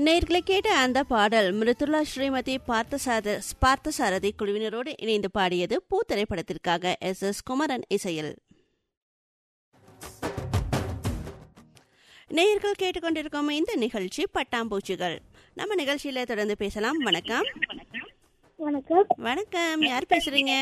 நேர்களை கேட்ட அந்த பாடல் மிருதுலா ஸ்ரீமதி பார்த்தசார பார்த்தசாரதி குழுவினரோடு இணைந்து பாடியது பூ திரைப்படத்திற்காக எஸ் எஸ் குமரன் இசையில் நேயர்கள் கேட்டுக்கொண்டிருக்கும் இந்த நிகழ்ச்சி பட்டாம்பூச்சிகள் நம்ம நிகழ்ச்சியில தொடர்ந்து பேசலாம் வணக்கம் வணக்கம் வணக்கம் யார் பேசுறீங்க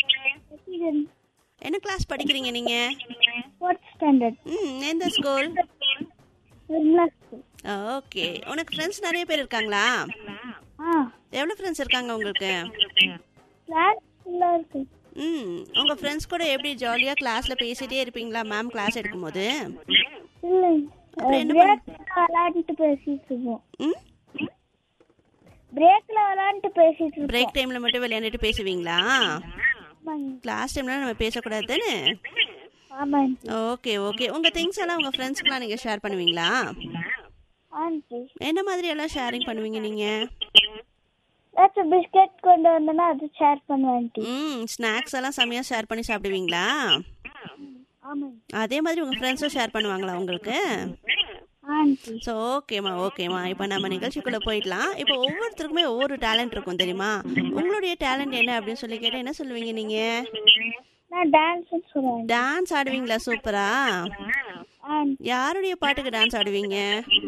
என்ன கிளாஸ் படிக்கிறீங்க நீங்க ஃபோர்த் ஸ்டாண்டர்ட் ம் எந்த ஸ்கூல் நிர்மலா ஸ்கூல் ஓகே உனக்கு ஃப்ரெண்ட்ஸ் நிறைய பேர் இருக்காங்களா ஆ எவ்வளோ ஃப்ரெண்ட்ஸ் இருக்காங்க உங்களுக்கு கிளாஸ் ஃபுல்லாக இருக்கு ம் உங்க ஃப்ரெண்ட்ஸ் கூட எப்படி ஜாலியா கிளாஸ்ல பேசிட்டே இருப்பீங்களா மேம் கிளாஸ் எடுக்கும்போது இல்லை அப்புறம் என்ன பிரேக்கில் விளாண்டுட்டு பேசிட்டு இருப்போம் ம் பிரேக்கில் விளாண்டுட்டு பேசிட்டு இருப்போம் பிரேக் டைம்ல மட்டும் விளையாண்டுட்டு பேசுவீங்களா ஆமாங்க கிளாஸ் டைம்ல நம்ம பேசக்கூடாது தானே ஆமாங்க ஓகே ஓகே உங்க திங்ஸ் எல்லாம் உங்க ஃப்ரெண்ட்ஸ்க்குலாம் நீங்க ஷேர் பண்ணுவீங்களா ஆண்டி என்ன மாதிரி எல்லாம் ஷேரிங் பண்ணுவீங்க நீங்க ஏதாச்சும் பிஸ்கட் கொண்டு வந்தேன்னா அது ஷேர் பண்ணுவேன் ஆண்டி ம் ஸ்நாக்ஸ் எல்லாம் செமையா ஷேர் பண்ணி சாப்பிடுவீங்களா ஆமாங்க அதே மாதிரி உங்க ஃப்ரெண்ட்ஸும் ஷேர் பண்ணுவாங்களா உங்களுக்கு ஆண்டி ஸோ ஓகேம்மா ஓகேம்மா இப்போ நம்ம நிகழ்ச்சிக்குள்ளே போயிடலாம் இப்போ ஒவ்வொருத்தருக்குமே ஒவ்வொரு டேலண்ட் இருக்கும் தெரியுமா உங்களுடைய டேலண்ட் என்ன அப்படின்னு சொல்லி கேட்டால் என்ன சொல்லுவீங்க நீங்கள் நான் டான்ஸ்னு சொல்லுவேன் டான்ஸ் ஆடுவீங்களா சூப்பரா ஆண்டி யாருடைய பாட்டுக்கு டான்ஸ் ஆடுவீங்க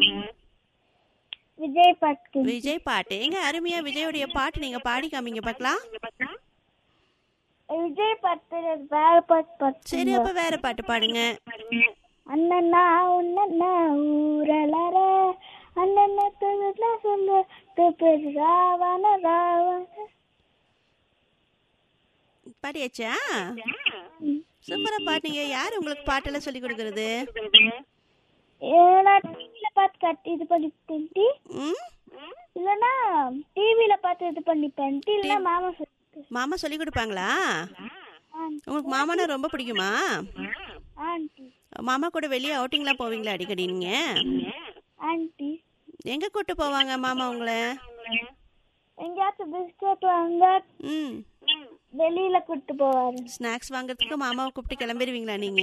விஜய் பாட்டு விஜய் பாட்டு எங்க அருமையா விஜயோடைய பாட்டு நீங்க பாடி காமிங்க பார்க்கலாம் விஜய் பாட்டு வேற பாட்டு பாட்டு சரி அப்ப வேற பாட்டு பாடுங்க அண்ணனா உன்னண்ணா ஊரலர அண்ணன துள்ள சொல்லு துப்பு ராவண ராவண பாடியாச்சா சூப்பரா பாட்டுங்க யார் உங்களுக்கு பாட்டெல்லாம் சொல்லி கொடுக்கறது ஏன்னா டிவியில பார்த்து கட்டி இது பண்ணிப்பேன் டி ம் இல்லைன்னா டிவியில பார்த்து இது பண்ணிப்பேன் டி இல்லைன்னா மாமா சொல்லி மாமா சொல்லி கொடுப்பாங்களா உங்களுக்கு மாமானா ரொம்ப பிடிக்குமா ஆண்டி மாமா கூட வெளியே அவுட்டிங்லாம் போவீங்களா அடிக்கடி நீங்க ஆண்டி எங்க கூட்டு போவாங்க மாமா உங்களை எங்கேயாச்சும் பிஸ்கட் வாங்க ம் வெளியில கூட்டு போவாரு ஸ்நாக்ஸ் வாங்குறதுக்கு மாமாவை கூப்பிட்டு கிளம்பிடுவீங்களா நீங்க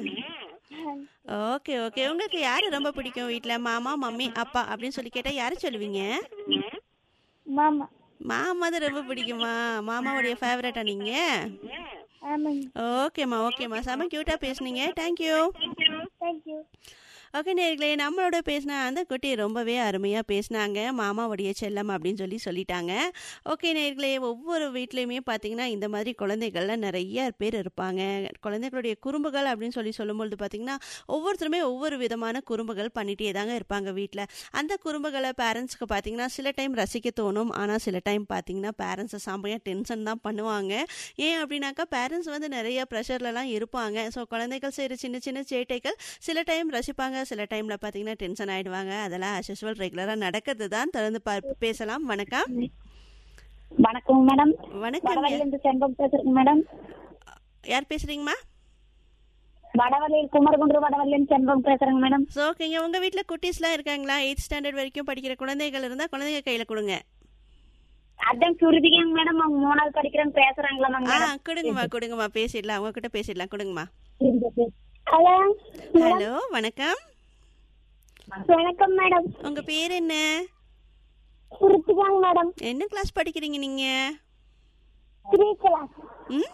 ஓகே ஓகே உங்களுக்கு யாரு ரொம்ப பிடிக்கும் வீட்ல மாமா மம்மி அப்பா அப்படின்னு சொல்லி கேட்டா யாரு சொல்லுவீங்க மாமா மாமா தான் ரொம்ப பிடிக்குமா மாமாவுடைய ஃபேவரட்டா நீங்க ஆமாங்க ஓகேம்மா ஓகேம்மா செம கியூட்டா பேசுனீங்க தேங்க்யூ தேங்க்யூ ஓகே நேர்களே நம்மளோட பேசின அந்த குட்டி ரொம்பவே அருமையாக பேசினாங்க மாமாவுடைய செல்லம் அப்படின்னு சொல்லி சொல்லிட்டாங்க ஓகே நேர்களே ஒவ்வொரு வீட்லேயுமே பார்த்தீங்கன்னா இந்த மாதிரி குழந்தைகள்லாம் நிறைய பேர் இருப்பாங்க குழந்தைகளுடைய குறும்புகள் அப்படின்னு சொல்லி சொல்லும்பொழுது பார்த்தீங்கன்னா ஒவ்வொருத்தருமே ஒவ்வொரு விதமான குறும்புகள் பண்ணிகிட்டே தாங்க இருப்பாங்க வீட்டில் அந்த குறும்புகளை பேரண்ட்ஸ்க்கு பார்த்தீங்கன்னா சில டைம் ரசிக்க தோணும் ஆனால் சில டைம் பார்த்தீங்கன்னா பேரண்ட்ஸை செம்மையாக டென்ஷன் தான் பண்ணுவாங்க ஏன் அப்படின்னாக்கா பேரண்ட்ஸ் வந்து நிறைய ப்ரெஷர்லலாம் இருப்பாங்க ஸோ குழந்தைகள் செய்கிற சின்ன சின்ன சேட்டைகள் சில டைம் ரசிப்பாங்க சில டைமில் பார்த்தீங்கன்னா டென்ஷன் ஆகிடுவாங்க அதெல்லாம் as usual ரெகுலராக நடக்கிறது தான் தொடர்ந்து பா பேசலாம் வணக்கம் வணக்கம் மேடம் வணக்கம் வடவழியிலிருந்து செண்பம் பேசுறேங்க மேடம் யார் பேசுகிறீங்கம்மா வடவழியில் குமரகுன்று வடவழியிலிருந்து செண்பம் பேசுறேங்க மேடம் ஸோ ஓகேங்க உங்கள் வீட்டில் குட்டீஸ்லாம் இருக்காங்களா எயித் ஸ்டாண்டர்ட் வரைக்கும் படிக்கிற குழந்தைகள் இருந்தால் குழந்தைங்க கையில் கொடுங்க அதான் சுருதிகாங்க மேடம் அவங்க மூணாவது படிக்கிறேன்னு பேசுறாங்களா ஆ கொடுங்கம்மா கொடுங்கம்மா பேசிடலாம் அவங்கக்கிட்ட பேசிடலாம் கொடுங்கம்மா ஹலோ ஹலோ வணக்கம் வணக்கம் மேடம் உங்கள் பேர் என்ன சுருதிகாங்க மேடம் என்ன கிளாஸ் படிக்கிறீங்க நீங்கள் த்ரீ கிளாஸ் ம்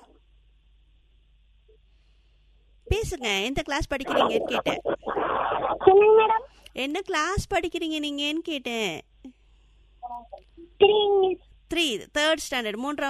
பேசுங்க எந்த கிளாஸ் படிக்கிறீங்கன்னு கேட்டேன் சொல்லுங்க மேடம் என்ன கிளாஸ் படிக்கிறீங்க நீங்கன்னு கேட்டேன் த்ரீ த்ரீ தேர்ட் ஸ்டாண்டர்ட் மூன்றாம்